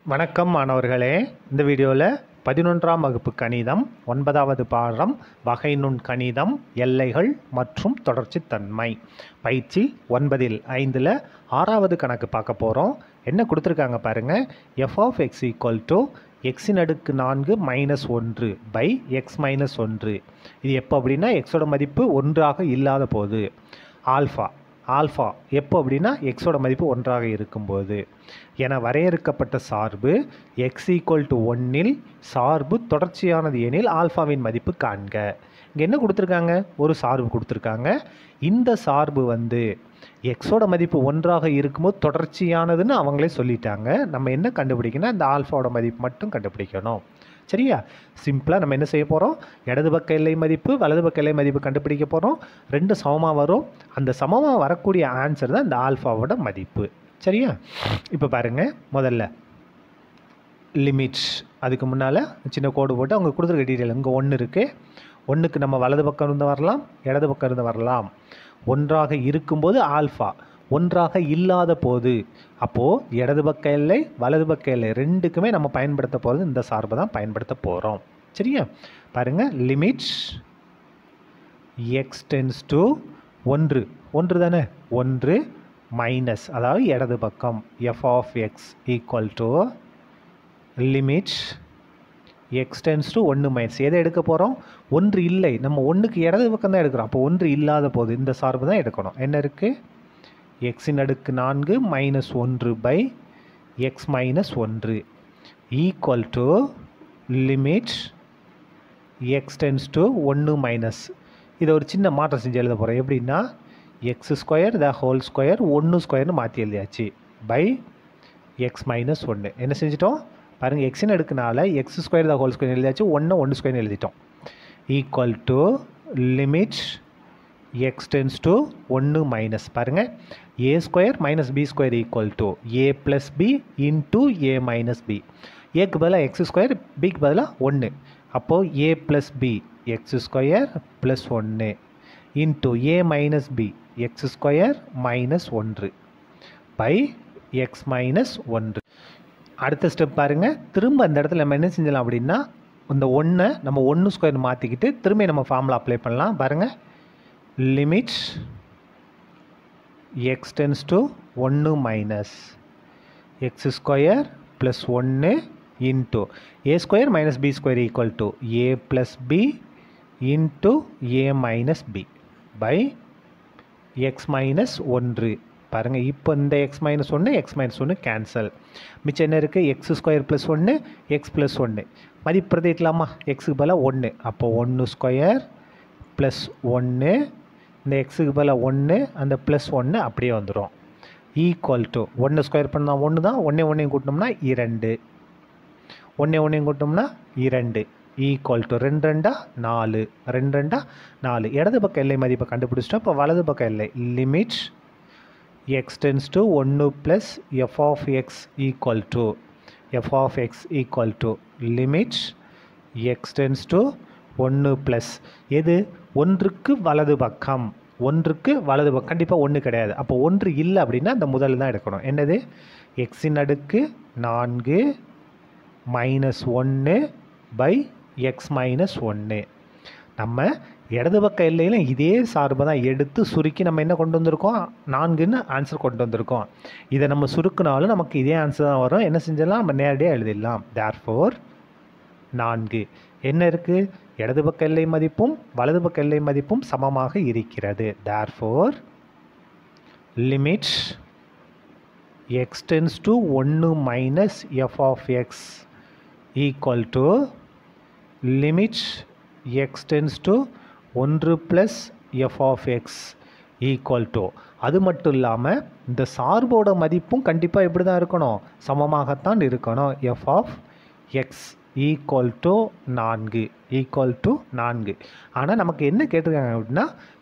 வணக்கம் மாணவர்களே இந்த வீடியோவில் பதினொன்றாம் வகுப்பு கணிதம் ஒன்பதாவது பாடம் வகை நுண் கணிதம் எல்லைகள் மற்றும் தொடர்ச்சித்தன்மை பயிற்சி ஒன்பதில் ஐந்தில் ஆறாவது கணக்கு பார்க்க போகிறோம் என்ன கொடுத்துருக்காங்க பாருங்கள் f of x equal to எக்ஸின் அடுக்கு நான்கு மைனஸ் ஒன்று பை எக்ஸ் மைனஸ் ஒன்று இது எப்போ அப்படின்னா எக்ஸோட மதிப்பு ஒன்றாக இல்லாத போது ஆல்ஃபா ஆல்ஃபா எப்போ அப்படின்னா எக்ஸோட மதிப்பு ஒன்றாக இருக்கும்போது என வரையறுக்கப்பட்ட சார்பு எக்ஸ் ஈக்குவல் டு ஒன்னில் சார்பு தொடர்ச்சியானது எனில் ஆல்ஃபாவின் மதிப்பு காண்க இங்கே என்ன கொடுத்துருக்காங்க ஒரு சார்பு கொடுத்துருக்காங்க இந்த சார்பு வந்து எக்ஸோட மதிப்பு ஒன்றாக இருக்கும்போது தொடர்ச்சியானதுன்னு அவங்களே சொல்லிட்டாங்க நம்ம என்ன கண்டுபிடிக்கணும் இந்த ஆல்ஃபாவோட மதிப்பு மட்டும் கண்டுபிடிக்கணும் சரியா சிம்பிளாக நம்ம என்ன செய்ய போகிறோம் இடது பக்க எல்லை மதிப்பு வலது பக்க எல்லை மதிப்பு கண்டுபிடிக்க போகிறோம் ரெண்டு சமமாக வரும் அந்த சமமாக வரக்கூடிய ஆன்சர் தான் இந்த ஆல்ஃபாவோட மதிப்பு சரியா இப்போ பாருங்கள் முதல்ல லிமிட்ஸ் அதுக்கு முன்னால் சின்ன கோடு போட்டு அவங்க கொடுத்துருக்க டீட்டெயில் இங்கே ஒன்று இருக்குது ஒன்றுக்கு நம்ம வலது பக்கம் இருந்து வரலாம் இடது பக்கம் இருந்து வரலாம் ஒன்றாக இருக்கும்போது ஆல்ஃபா ஒன்றாக இல்லாத போது அப்போது இடது பக்க எல்லை வலது பக்க எல்லை ரெண்டுக்குமே நம்ம பயன்படுத்த போகிறது இந்த சார்பை தான் பயன்படுத்த போகிறோம் சரியா பாருங்கள் லிமிட்ஸ் எக்ஸ் டென்ஸ் டு ஒன்று ஒன்று தானே ஒன்று மைனஸ் அதாவது இடது பக்கம் f of x equal to limits x tends to ஒன்று மைனஸ் எதை எடுக்க போகிறோம் ஒன்று இல்லை நம்ம ஒன்றுக்கு இடது பக்கம் தான் எடுக்கிறோம் அப்போ ஒன்று இல்லாத போது இந்த சார்பு தான் எடுக்கணும் என்ன இருக்குது எக்ஸின் அடுக்கு நான்கு மைனஸ் ஒன்று பை எக்ஸ் மைனஸ் ஒன்று equal to limit x tends to ஒன்று மைனஸ் இதை ஒரு சின்ன மாற்றம் செஞ்சு எழுத போகிறோம் எப்படின்னா x square the whole square ஒன்று ஸ்கொயர்னு மாற்றி எழுதியாச்சு பை எக்ஸ் மைனஸ் ஒன்று என்ன செஞ்சிட்டோம் பாருங்கள் எக்ஸின் அடுக்குனால x square the whole square எழுதியாச்சு ஒன்று ஒன்று ஸ்கொயர்னு எழுதிட்டோம் equal to limit x tends to ஒன்று மைனஸ் பாருங்கள் a square minus b square equal to a plus b into a minus b ஏக்கு பதிலாக எக்ஸ் ஸ்கொயர் பிக்கு பதிலாக ஒன்று அப்போது a plus b x square plus ஒன்று into a minus b x square minus ஒன்று பை எக்ஸ் மைனஸ் ஒன்று அடுத்த ஸ்டெப் பாருங்கள் திரும்ப அந்த இடத்துல நம்ம என்ன செஞ்சலாம் அப்படின்னா இந்த ஒன்றை நம்ம ஒன்று ஸ்கொயர் மாற்றிக்கிட்டு திரும்ப நம்ம ஃபார்முலா அப்ளை பண்ணலாம் பாருங்கள் லிமிட்ஸ் எக்ஸ் டென்ஸ் டு ஒன்று மைனஸ் எக்ஸ் ஸ்கொயர் ப்ளஸ் ஒன்று into a square minus b square equal to a plus b into a minus b by x minus ஒன்று பாருங்கள் இப்போ இந்த எக்ஸ் மைனஸ் ஒன்று எக்ஸ் மைனஸ் ஒன்று கேன்சல் மிச்சம் என்ன இருக்குது எக்ஸ் ஸ்கொயர் ப்ளஸ் ஒன்று எக்ஸ் ப்ளஸ் ஒன்று மதிப்பு பிரதிக்கலாமா எக்ஸுக்கு பதிலாக ஒன்று அப்போ ஒன்று ஸ்கொயர் ப்ளஸ் ஒன்று இந்த எக்ஸுக்கு பதிலாக ஒன்று அந்த ப்ளஸ் ஒன்று அப்படியே வந்துடும் ஈக்குவல் டு ஒன்று ஸ்கொயர் பண்ணால் ஒன்று தான் ஒன்றே ஒன்றையும் கூட்டினோம்னா இரண்டு ஒன்றே ஒன்றையும் கூட்டினோம்னா இரண்டு ஈக்குவல் டு ரெண்டு ரெண்டா நாலு ரெண்டு ரெண்டா நாலு இடது பக்க எல்லை மதிப்பை கண்டுபிடிச்சிட்டோம் இப்போ வலது பக்க எல்லை லிமிட் எக்ஸ் டென்ஸ் டு ஒன்று plus f of x equal to f of x equal to limit x tends to ஒன்று ப்ளஸ் எது ஒன்றுக்கு வலது பக்கம் ஒன்றுக்கு வலது பக்கம் கண்டிப்பாக ஒன்று கிடையாது அப்போ ஒன்று இல்லை அப்படின்னா அந்த முதல் தான் எடுக்கணும் என்னது எக்ஸின் அடுக்கு நான்கு மைனஸ் ஒன்று பை எக்ஸ் மைனஸ் ஒன்று நம்ம இடது பக்க எல்லையில் இதே சார்பை தான் எடுத்து சுருக்கி நம்ம என்ன கொண்டு வந்திருக்கோம் நான்குன்னு ஆன்சர் கொண்டு வந்திருக்கோம் இதை நம்ம சுருக்கினாலும் நமக்கு இதே ஆன்சர் தான் வரும் என்ன செஞ்சிடலாம் நம்ம நேரடியாக எழுதிடலாம் தேர் ஃபோர் நான்கு என்ன இருக்குது இடது பக்க எல்லை மதிப்பும் வலது பக்க எல்லை மதிப்பும் சமமாக இருக்கிறது therefore limit x tends to ஒன்று minus f of x equal to limit x tends to ஒன்று plus f of x equal to அது மட்டும் இல்லாமல் இந்த சார்போட மதிப்பும் கண்டிப்பாக எப்படி தான் இருக்கணும் சமமாகத்தான் இருக்கணும் f of x equal to நான்கு ஈக்குவல் டு நான்கு ஆனால் நமக்கு என்ன கேட்டிருக்காங்க அப்படின்னா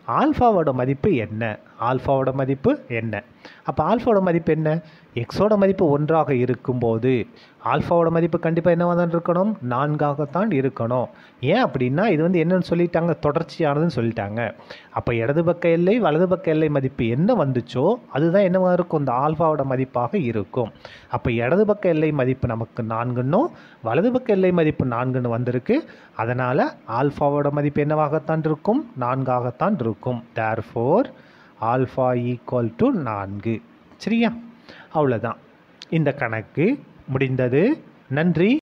ஆல்ஃபாவோட மதிப்பு என்ன ஆல்ஃபாவோட மதிப்பு என்ன அப்போ ஆல்ஃபாவோட மதிப்பு என்ன எக்ஸோட மதிப்பு ஒன்றாக இருக்கும்போது ஆல்ஃபாவோட மதிப்பு கண்டிப்பாக என்னவாக தான் இருக்கணும் நான்காகத்தான் இருக்கணும் ஏன் அப்படின்னா இது வந்து என்னன்னு சொல்லிட்டாங்க தொடர்ச்சியானதுன்னு சொல்லிட்டாங்க அப்போ இடது பக்க எல்லை வலது பக்க எல்லை மதிப்பு என்ன வந்துச்சோ அதுதான் என்னவா இருக்கும் இந்த ஆல்ஃபாவோட மதிப்பாக இருக்கும் அப்போ இடது பக்க எல்லை மதிப்பு நமக்கு நான்குன்னும் வலது பக்க எல்லை மதிப்பு நான்குன்னு வந்திருக்கு அதனால் ஆல்ஃபாவோட மதிப்பு என்னவாகத்தான் இருக்கும் நான்காகத்தான் இருக்கும் therefore alpha equal to நான்கு சரியா அவ்வளோதான் இந்த கணக்கு முடிந்தது நன்றி